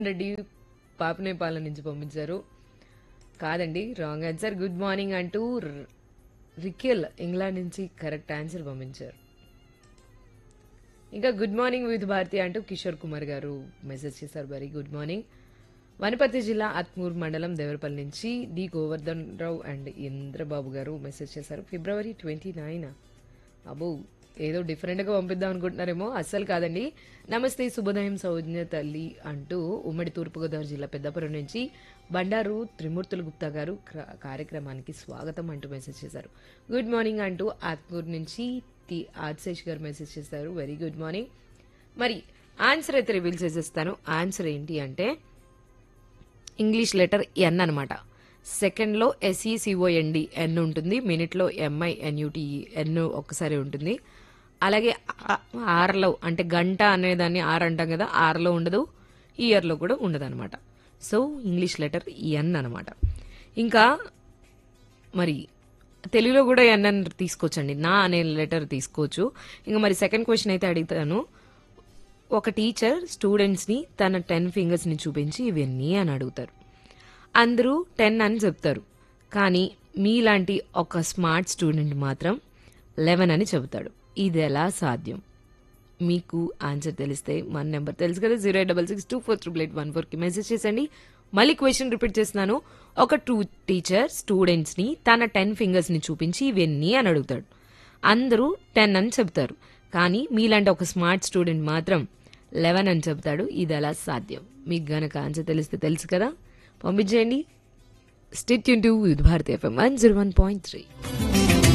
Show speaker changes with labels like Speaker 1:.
Speaker 1: రెడ్డి పాపనేపాలెం నుంచి పంపించారు కాదండి రాంగ్ ఆన్సర్ గుడ్ మార్నింగ్ అంటూ ర్- రికెల్ ఇంగ్లాండ్ నుంచి కరెక్ట్ ఆన్సర్ పంపించారు ఇంకా గుడ్ మార్నింగ్ విత్ భారతి అంటూ కిషోర్ కుమార్ గారు మెసేజ్ చేశారు వెరీ గుడ్ మార్నింగ్ వనపర్తి జిల్లా ఆత్మూర్ మండలం దేవరపల్లి నుంచి D Govardhan Rao and Indrababu garu message చేశారు ఫిబ్రవరి ట్వంటీ నైన్ అబ్బో ఏదో డిఫరెంట్గా పంపిద్దాం అనుకుంటున్నారేమో అస్సలు కాదండి నమస్తే శుభోదయం సౌజ్ఞ తల్లి అంటూ ఉమ్మడి తూర్పుగోదావరి జిల్లా పెద్దపురం నుంచి బండారు త్రిమూర్తుల గుప్తా గారు క్ర- కార్యక్రమానికి స్వాగతం అంటూ మెసేజ్ చేశారు గుడ్ మార్నింగ్ అంటూ ఆత్మూర్ నుంచి టి ఆదిశేష్ గారు మెసేజ్ చేశారు వెరీ గుడ్ మార్నింగ్ మరి ఆన్సర్ అయితే రివీల్ చేసేస్తాను ఆన్సర్ ఏంటి అంటే ఇంగ్లీష్ లెటర్ ఎన్ అనమాట సెకండ్లో ఎస్ఈసిఓఎన్డి ఎన్ ఉంటుంది మినిట్లో ఎంఐ ఎన్యుటిఈ ఎన్ ఒక్కసారి ఉంటుంది అలాగే ఆ- ఆర్లో అంటే గంట అనేదాన్ని ఆర్ అంటాం కదా ఆర్లో ఉండదు ఇయర్లో కూడా ఉండదు అనమాట సో ఇంగ్లీష్ లెటర్ ఎన్ అనమాట ఇంకా మరి తెలుగులో కూడా ఎన్ అని తీసుకోవచ్చండి నా అనే లెటర్ తీసుకోవచ్చు ఇంకా మరి సెకండ్ క్వశ్చన్ అయితే అడుగుతాను ఒక టీచర్ స్టూడెంట్స్ని తన టెన్ ఫింగర్స్ని చూపించి ఇవన్నీ అని అడుగుతారు అందరూ టెన్ అని చెప్తారు కానీ మీలాంటి ఒక స్మార్ట్ స్టూడెంట్ మాత్రం లెవెన్ అని చెబుతాడు ఇది ఎలా సాధ్యం మీకు ఆన్సర్ తెలిస్తే మన నెంబర్ తెలుసు కదా zero eight double six two four triple eight one ఫోర్కి మెసేజ్ చేసండి మళ్ళీ క్వశ్చన్ రిపీట్ చేస్తున్నాను ఒక టూ టీచర్ స్టూడెంట్స్ని తన టెన్ ఫింగర్స్ని చూపించి ఇవన్నీ అని అడుగుతాడు అందరూ టెన్ అని చెప్తారు కానీ మీలాంటి ఒక స్మార్ట్ స్టూడెంట్ మాత్రం లెవెన్ అని చెప్తాడు ఇది ఎలా సాధ్యం మీకు గనక ఆన్సర్ తెలిస్తే తెలుసు కదా పంపించేయండి స్టేట్ యూన్ to Vividh Bharati FM one zero one point three